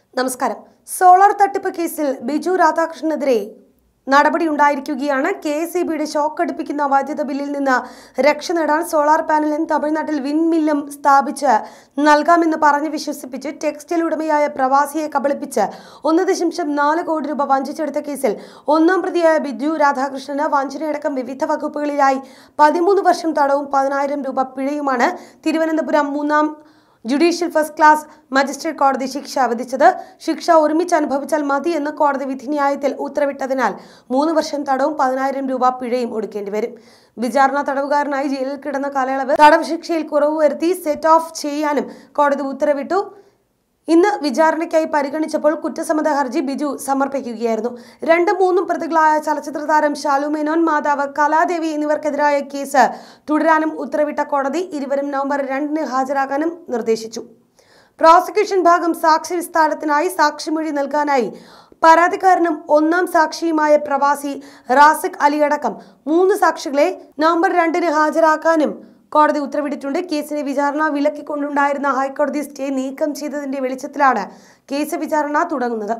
നമസ്കാരം സോളാർ തട്ടിപ്പ് കേസിൽ ബിജു രാധാകൃഷ്ണനെതിരെ നടപടി ഉണ്ടായിരിക്കുകയാണ് കെ എസ് ഇ ബിയുടെ ഷോക്ക് അടുപ്പിക്കുന്ന വൈദ്യുത ബില്ലിൽ നിന്ന് രക്ഷ നേടാൻ സോളാർ പാനലും തമിഴ്നാട്ടിൽ വിൻമില്ലും സ്ഥാപിച്ച് നൽകാമെന്ന് പറഞ്ഞ് വിശ്വസിപ്പിച്ച് ടെക്സ്റ്റൈൽ ഉടമയായ പ്രവാസിയെ കബളിപ്പിച്ച് ഒന്ന് ദശാംശം നാല് കോടി രൂപ വഞ്ചിച്ചെടുത്ത കേസിൽ ഒന്നാം പ്രതിയായ ബിജു രാധാകൃഷ്ണന് വഞ്ചനയടക്കം വിവിധ വകുപ്പുകളിലായി പതിമൂന്ന് വർഷം തടവും പതിനായിരം രൂപ പിഴയുമാണ് തിരുവനന്തപുരം മൂന്നാം ജുഡീഷ്യൽ ഫസ്റ്റ് ക്ലാസ് മജിസ്ട്രേറ്റ് കോടതി ശിക്ഷ വിധിച്ചത് ശിക്ഷ ഒരുമിച്ച് അനുഭവിച്ചാൽ മതി എന്ന് കോടതി വിധിന്യായത്തിൽ ഉത്തരവിട്ടതിനാൽ മൂന്ന് വർഷം തടവും പതിനായിരം രൂപ പിഴയും ഒടുക്കേണ്ടി വരും വിചാരണ തടവുകാരനായി ജയിലിൽ കിടന്ന കാലയളവ് തടവ് ശിക്ഷയിൽ കുറവ് വരുത്തി സെറ്റ് ഓഫ് ചെയ്യാനും കോടതി ഉത്തരവിട്ടു ഇന്ന് വിചാരണയ്ക്കായി പരിഗണിച്ചപ്പോൾ കുറ്റസമ്മത ഹർജി ബിജു സമർപ്പിക്കുകയായിരുന്നു രണ്ടും മൂന്നും പ്രതികളായ ചലച്ചിത്ര താരം ഷാലു മേനോൻ മാതാവ് കലാദേവി എന്നിവർക്കെതിരായ കേസ് തുടരാനും ഉത്തരവിട്ട കോടതി ഇരുവരും നവംബർ രണ്ടിന് ഹാജരാകാനും നിർദ്ദേശിച്ചു പ്രോസിക്യൂഷൻ ഭാഗം സാക്ഷി വിസ്താരത്തിനായി സാക്ഷിമൊഴി നൽകാനായി പരാതിക്കാരനും ഒന്നാം സാക്ഷിയുമായ പ്രവാസി റാസിഖ് അലിയടക്കം മൂന്ന് സാക്ഷികളെ നവംബർ രണ്ടിന് ഹാജരാക്കാനും കോടതി ഉത്തരവിട്ടിട്ടുണ്ട് കേസിനെ വിചാരണ വിലക്കിക്കൊണ്ടുണ്ടായിരുന്ന ഹൈക്കോടതി സ്റ്റേ നീക്കം ചെയ്തതിന്റെ വെളിച്ചത്തിലാണ് കേസ് വിചാരണ തുടങ്ങുന്നത്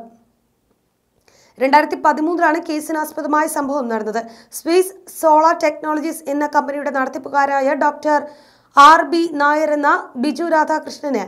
രണ്ടായിരത്തി പതിമൂന്നിലാണ് കേസിനാസ്പദമായ സംഭവം നടന്നത് സ്പേസ് സോളാർ ടെക്നോളജീസ് എന്ന കമ്പനിയുടെ നടത്തിപ്പുകാരായ ഡോക്ടർ ആർ ബി നായർ എന്ന ബിജു രാധാകൃഷ്ണന്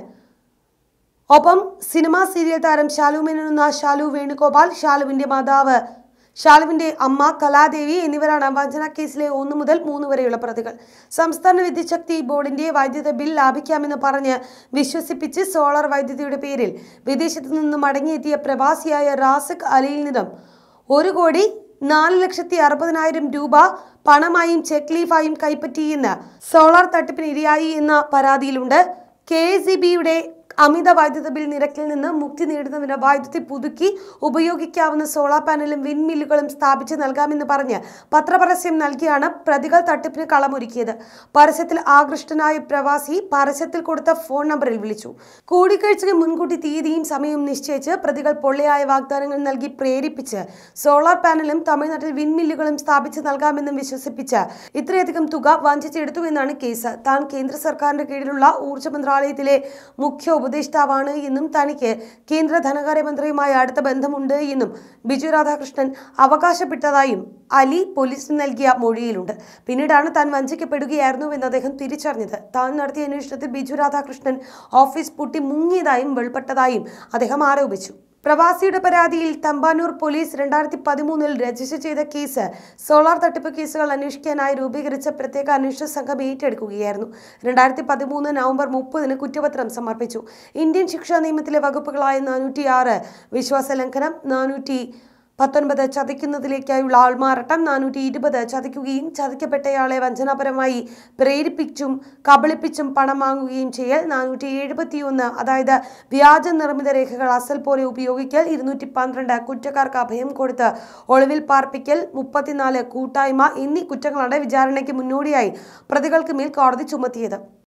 ഒപ്പം സിനിമാ സീരിയൽ താരം ഷാലു മേനോൻ എന്ന ഷാലു വേണുഗോപാൽ ഷാലുവിന്റെ മാതാവ് ഷാലുവിന്റെ അമ്മ കലാദേവി എന്നിവരാണ് വഞ്ചന കേസിലെ ഒന്ന് മുതൽ മൂന്ന് വരെയുള്ള പ്രതികൾ സംസ്ഥാന വിദ്യുച്ഛക്തി ബോർഡിന്റെ വൈദ്യുത ബിൽ ലാഭിക്കാമെന്ന് പറഞ്ഞ് വിശ്വസിപ്പിച്ച് സോളാർ വൈദ്യുതിയുടെ പേരിൽ വിദേശത്തു നിന്ന് മടങ്ങിയെത്തിയ പ്രവാസിയായ റാസിഖ് അലിയിൽ നിന്നും ഒരു കോടി നാല് ലക്ഷത്തി അറുപതിനായിരം രൂപ പണമായും ചെക്ക് ലീഫായും കൈപ്പറ്റിയെന്ന് സോളാർ തട്ടിപ്പിന് ഇരയായി എന്ന പരാതിയിലുണ്ട് കെ എസ് ഇ ബിയുടെ അമിത വൈദ്യുത ബിൽ നിരക്കിൽ നിന്ന് മുക്തി നേടുന്നതിന് വൈദ്യുതി പുതുക്കി ഉപയോഗിക്കാവുന്ന സോളാർ പാനലും വിൻമില്ലുകളും സ്ഥാപിച്ച് നൽകാമെന്ന് പറഞ്ഞ് പത്രപരസ്യം നൽകിയാണ് പ്രതികൾ തട്ടിപ്പിന് കളമൊരുക്കിയത് പരസ്യത്തിൽ ആകൃഷ്ടനായ പ്രവാസി പരസ്യത്തിൽ കൊടുത്ത ഫോൺ നമ്പറിൽ വിളിച്ചു കൂടിക്കാഴ്ചയ്ക്ക് മുൻകൂട്ടി തീയതിയും സമയവും നിശ്ചയിച്ച് പ്രതികൾ പൊള്ളയായ വാഗ്ദാനങ്ങൾ നൽകി പ്രേരിപ്പിച്ച് സോളാർ പാനലും തമിഴ്നാട്ടിൽ വിൻമില്ലുകളും സ്ഥാപിച്ച് നൽകാമെന്നും വിശ്വസിപ്പിച്ച് ഇത്രയധികം തുക വഞ്ചിച്ചെടുത്തു എന്നാണ് കേസ് താൻ കേന്ദ്ര സർക്കാരിന്റെ കീഴിലുള്ള ഊർജ്ജ മന്ത്രാലയത്തിലെ മുഖ്യ ഉപദേഷ്ടാവാണ് എന്നും തനിക്ക് കേന്ദ്ര ധനകാര്യമന്ത്രിയുമായി അടുത്ത ബന്ധമുണ്ട് എന്നും ബിജു രാധാകൃഷ്ണൻ അവകാശപ്പെട്ടതായും അലി പോലീസിന് നൽകിയ മൊഴിയിലുണ്ട് പിന്നീടാണ് താൻ വഞ്ചിക്കപ്പെടുകയായിരുന്നുവെന്ന് അദ്ദേഹം തിരിച്ചറിഞ്ഞത് താൻ നടത്തിയ അന്വേഷണത്തിൽ ബിജു രാധാകൃഷ്ണൻ ഓഫീസ് പൂട്ടി മുങ്ങിയതായും വെളിപ്പെട്ടതായും അദ്ദേഹം ആരോപിച്ചു പ്രവാസിയുടെ പരാതിയിൽ തമ്പാനൂർ പോലീസ് രണ്ടായിരത്തി പതിമൂന്നിൽ രജിസ്റ്റർ ചെയ്ത കേസ് സോളാർ തട്ടിപ്പ് കേസുകൾ അന്വേഷിക്കാനായി രൂപീകരിച്ച പ്രത്യേക അന്വേഷണ സംഘം ഏറ്റെടുക്കുകയായിരുന്നു രണ്ടായിരത്തി പതിമൂന്ന് നവംബർ മുപ്പതിന് കുറ്റപത്രം സമർപ്പിച്ചു ഇന്ത്യൻ ശിക്ഷാ നിയമത്തിലെ വകുപ്പുകളായ നാനൂറ്റി ആറ് വിശ്വാസ ലംഘനം നാനൂറ്റി പത്തൊൻപത് ചതിക്കുന്നതിലേക്കായുള്ള ആൾമാറാട്ടം നാനൂറ്റി ഇരുപത് ചതിക്കുകയും ചതിക്കപ്പെട്ടയാളെ വഞ്ചനാപരമായി പ്രേരിപ്പിച്ചും കബളിപ്പിച്ചും പണം വാങ്ങുകയും ചെയ്യൽ നാനൂറ്റി എഴുപത്തിയൊന്ന് അതായത് വ്യാജ നിർമ്മിത രേഖകൾ അസൽ പോലെ ഉപയോഗിക്കൽ ഇരുന്നൂറ്റി പന്ത്രണ്ട് കുറ്റക്കാർക്ക് അഭയം കൊടുത്ത് ഒളിവിൽ പാർപ്പിക്കൽ മുപ്പത്തിനാല് കൂട്ടായ്മ എന്നീ കുറ്റങ്ങളാണ് വിചാരണയ്ക്ക് മുന്നോടിയായി പ്രതികൾക്ക് മേൽ കോടതി ചുമത്തിയത്